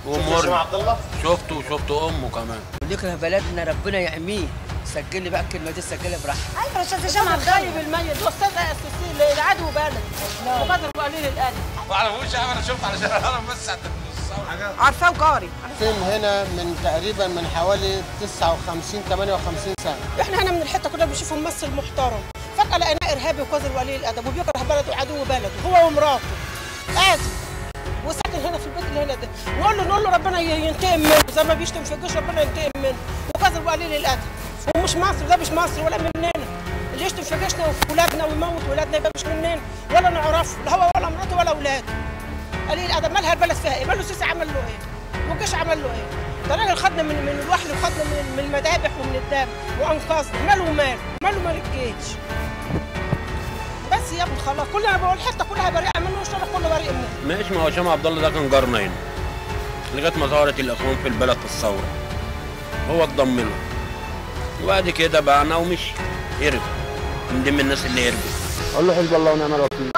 ومر عبد الله شفته وشفت امه كمان ونكره بلدنا ربنا يحميه سجل لي بقى الكلمه دي سجلها براحتك ايوه استاذ هشام عبد طيب الميت ده استاذ اساسي العدو بلد وقدر قليل الادب ما اعرفوش يا عم انا شفت على شارع الهرم بس عارفاه وجاري فيلم هنا من تقريبا من حوالي 59 58 سنه احنا هنا من الحته كلها بنشوفه ممثل محترم فجاه لقيناه ارهابي وقذر ولي الادب وبيكره بلده وعدو بلده هو ومراته قاعد وساكن هنا في البيت اللي هنا ده نقول له نقول له ربنا ينتقم منه زي ما بيشتم في الجيش ربنا ينتقم منه وقذر ولي الادب ومش مصر ده مش مصر ولا مننا اللي يشتم في جيشنا وفي ولادنا ويموت ولادنا يبقى مش مننا ولا نعرفه لا هو ولا مراته ولا اولاده قليل الادب مالها البلد فيها ايه؟ ماله السيسي عمل له ايه؟ والجيش عمل له ايه؟ ده راجل خدنا من من الوحل وخدنا من, من المذابح ومن الدم وانقذنا ماله وماله؟ ماله مال الجيش؟ بس يا ابني خلاص كلنا بقول الحته كلها بريئه منه والشارع كله بريء منه ماشي ما هو هشام عبد الله ده كان جارنا هنا لغايه ما ظهرت الاخوان في البلد في الثوره هو اتضم له وبعد كده باعنا ومشي هرب من ضمن الناس اللي هربت اقول له حزب الله ونعم الوكيل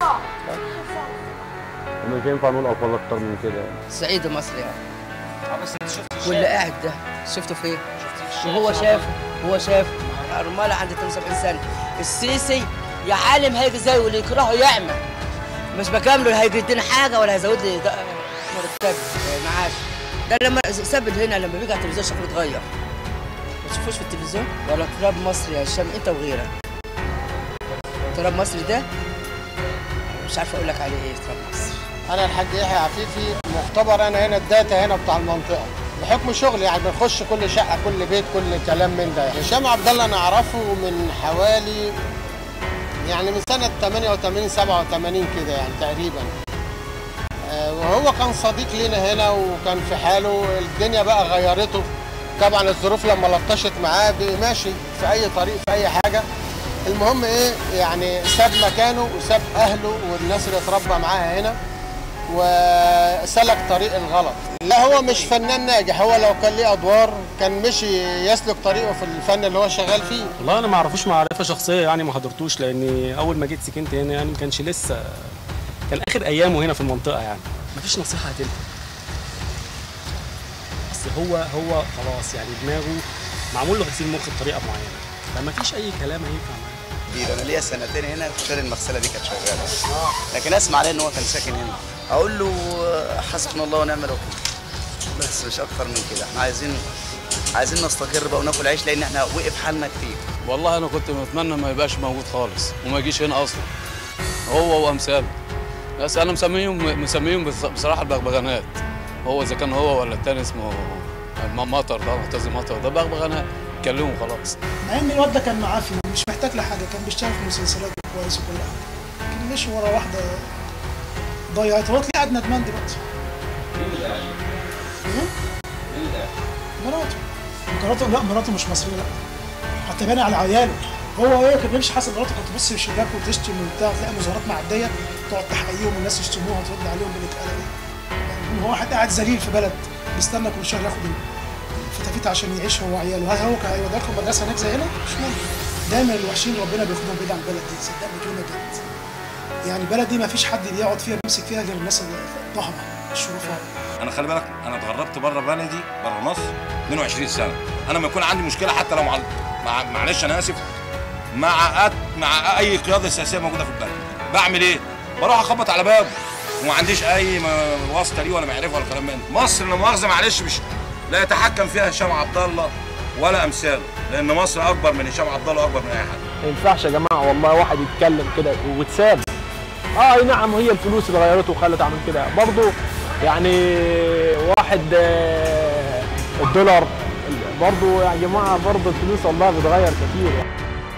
ومش ينفع نقول افضل اكتر من كده يعني سعيد مصر يعني واللي قاعد ده شفته فين؟ وهو شافه هو شافه رمالة عنده 72 سنة السيسي يا عالم هيجي زيه واللي يكرهه يعمى مش بكامله هيجي يدينا حاجة ولا هيزود لي ده- مرتب معاش ده لما ساب هنا لما بيجي على التلفزيون شكله اتغير ما تشوفوش في التلفزيون ولا تراب مصر يا هشام انت وغيرك تراب مصر ده مش عارفه اقول لك عليه ايه تراب مصر انا الحاج يحيى عفيفي مختبر انا هنا الداتا هنا بتاع المنطقه بحكم شغلي يعني بنخش كل شقه كل بيت كل كلام من ده يعني. هشام عبد الله انا اعرفه من حوالي يعني من سنه 88 87 كده يعني تقريبا آه، وهو كان صديق لينا هنا وكان في حاله الدنيا بقى غيرته طبعا الظروف لما لطشت معاه بي- ماشي في اي طريق في اي حاجه المهم ايه يعني ساب مكانه وساب اهله والناس اللي اتربى معاها هنا وسلك طريق الغلط لا هو مش فنان ناجح هو لو كان ليه ادوار كان مشي يسلك طريقه في الفن اللي هو شغال فيه والله انا ما اعرفوش معرفه شخصيه يعني ما حضرتوش لاني اول ما جيت سكنت هنا يعني ما كانش لسه كان اخر ايامه هنا في المنطقه يعني ما فيش نصيحه هتنفع بس هو هو خلاص يعني دماغه معمول له غسيل مخ بطريقه معينه فما فيش اي كلام هينفع معاه كبير انا ليا سنتين هنا غير المغسله دي كانت شغاله لكن اسمع عليه ان هو كان ساكن هنا اقول له حسبنا الله ونعم الوكيل بس مش اكتر من كده احنا عايزين عايزين نستقر بقى وناكل عيش لان احنا وقف حالنا كتير والله انا كنت متمنى ما يبقاش موجود خالص وما يجيش هنا اصلا هو وامثاله بس انا مسميهم مسميهم بص- بصراحه البغبغانات هو اذا كان هو ولا التاني اسمه م- مطر ده معتز مطر ده بغبغانات كلموا خلاص مع ان الواد ده كان معافي مش محتاج لحاجه كان بيشتغل في مسلسلات كويس وكل حاجه لكن مشي ورا واحده ضيعت هو تلاقيه قاعد ندمان دلوقتي مين؟ مراته مراته لا مراته مش مصريه لا حتى باين على عياله هو ايه كان بيمشي حسب مراته كانت تبص في الشباك وتشتم وبتاع تلاقي مظاهرات معديه تقعد تحييهم والناس يشتموها وترد عليهم بالاتقاله دي يعني هو واحد قاعد ذليل في بلد بيستنى كل شهر ياخد فتافيت عشان يعيش هو وعياله هل هو كان هيوديكم مدرسه هناك زي هنا؟ مش ممكن دايما الوحشين ربنا بياخدهم بعيد عن البلد دي صدقني كلمه جد يعني البلد دي ما فيش حد بيقعد فيها بيمسك فيها غير الناس الطهمه الشرفاء انا خلي بالك انا اتغربت بره بلدي بره مصر 22 سنه انا لما يكون عندي مشكله حتى لو مع مع معلش انا اسف مع أت... مع اي قياده سياسيه موجوده في البلد بعمل ايه بروح اخبط على بابه وما عنديش اي م- واسطه ليه ولا معرفه ولا كلام من ده مصر لا مؤاخذه معلش مش لا يتحكم فيها هشام عبد الله ولا امثاله لان مصر اكبر من هشام عبد الله واكبر من اي حد ما ينفعش يا جماعه والله واحد يتكلم كده وتساب اه اي نعم هي الفلوس اللي غيرته وخلت اعمل كده برضه يعني واحد آه، الدولار برضه يا جماعه برضه الفلوس والله بتغير كتير يعني.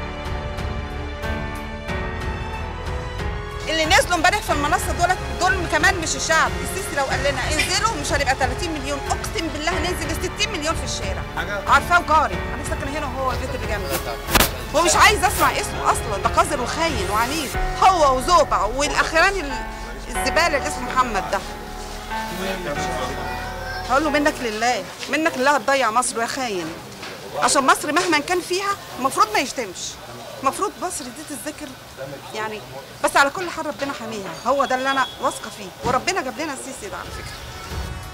اللي نزلوا امبارح في المنصه دول دول كمان مش الشعب السيسي لو قال لنا انزلوا مش هنبقى 30 مليون اقسم بالله هننزل 60 مليون في الشارع عارفاه وجاري انا ساكنه هنا وهو البيت اللي جنبي هو مش عايز اسمع اسمه اصلا ده قذر وخاين وعنيف هو وزوبع والاخراني ال- الزباله اللي اسمه محمد ده هقول له منك لله منك لله هتضيع مصر يا خاين عشان مصر مهما كان فيها المفروض ما يشتمش المفروض مصر دي تتذكر يعني بس على كل حال ربنا حاميها هو ده اللي انا واثقه فيه وربنا جاب لنا السيسي ده على فكره